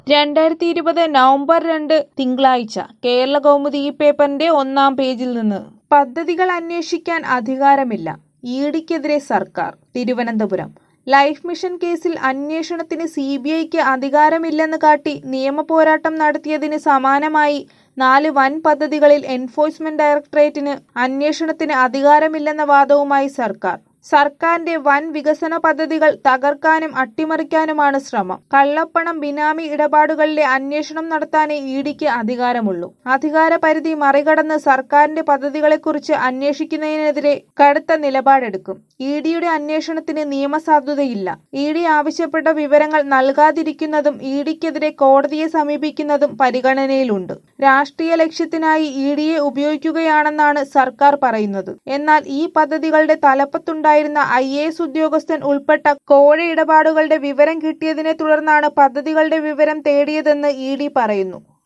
രണ്ടായിരത്തി ഇരുപത് നവംബർ രണ്ട് തിങ്കളാഴ്ച കേരള കൗമുദി ഈ പേപ്പറിന്റെ ഒന്നാം പേജിൽ നിന്ന് പദ്ധതികൾ അന്വേഷിക്കാൻ അധികാരമില്ല ഇഡിക്കെതിരെ സർക്കാർ തിരുവനന്തപുരം ലൈഫ് മിഷൻ കേസിൽ അന്വേഷണത്തിന് സി ബി ഐക്ക് അധികാരമില്ലെന്ന് കാട്ടി നിയമപോരാട്ടം നടത്തിയതിന് സമാനമായി നാല് വൻ പദ്ധതികളിൽ എൻഫോഴ്സ്മെന്റ് ഡയറക്ടറേറ്റിന് അന്വേഷണത്തിന് അധികാരമില്ലെന്ന വാദവുമായി സർക്കാർ സർക്കാരിന്റെ വൻ വികസന പദ്ധതികൾ തകർക്കാനും അട്ടിമറിക്കാനുമാണ് ശ്രമം കള്ളപ്പണം ബിനാമി ഇടപാടുകളിലെ അന്വേഷണം നടത്താനേ ഇഡിക്ക് അധികാരമുള്ളൂ അധികാര പരിധി മറികടന്ന് സർക്കാരിന്റെ പദ്ധതികളെക്കുറിച്ച് അന്വേഷിക്കുന്നതിനെതിരെ കടുത്ത നിലപാടെടുക്കും ഇഡിയുടെ അന്വേഷണത്തിന് നിയമസാധുതയില്ല ഇ ഡി ആവശ്യപ്പെട്ട വിവരങ്ങൾ നൽകാതിരിക്കുന്നതും ഇഡിക്കെതിരെ കോടതിയെ സമീപിക്കുന്നതും പരിഗണനയിലുണ്ട് രാഷ്ട്രീയ ലക്ഷ്യത്തിനായി ഇ ഡിയെ ഉപയോഗിക്കുകയാണെന്നാണ് സർക്കാർ പറയുന്നത് എന്നാൽ ഈ പദ്ധതികളുടെ തലപ്പത്തുണ്ടായിരുന്ന ഐ എ എസ് ഉദ്യോഗസ്ഥൻ ഉൾപ്പെട്ട കോഴ ഇടപാടുകളുടെ വിവരം കിട്ടിയതിനെ തുടർന്നാണ് പദ്ധതികളുടെ വിവരം തേടിയതെന്ന് ഇ ഡി പറയുന്നു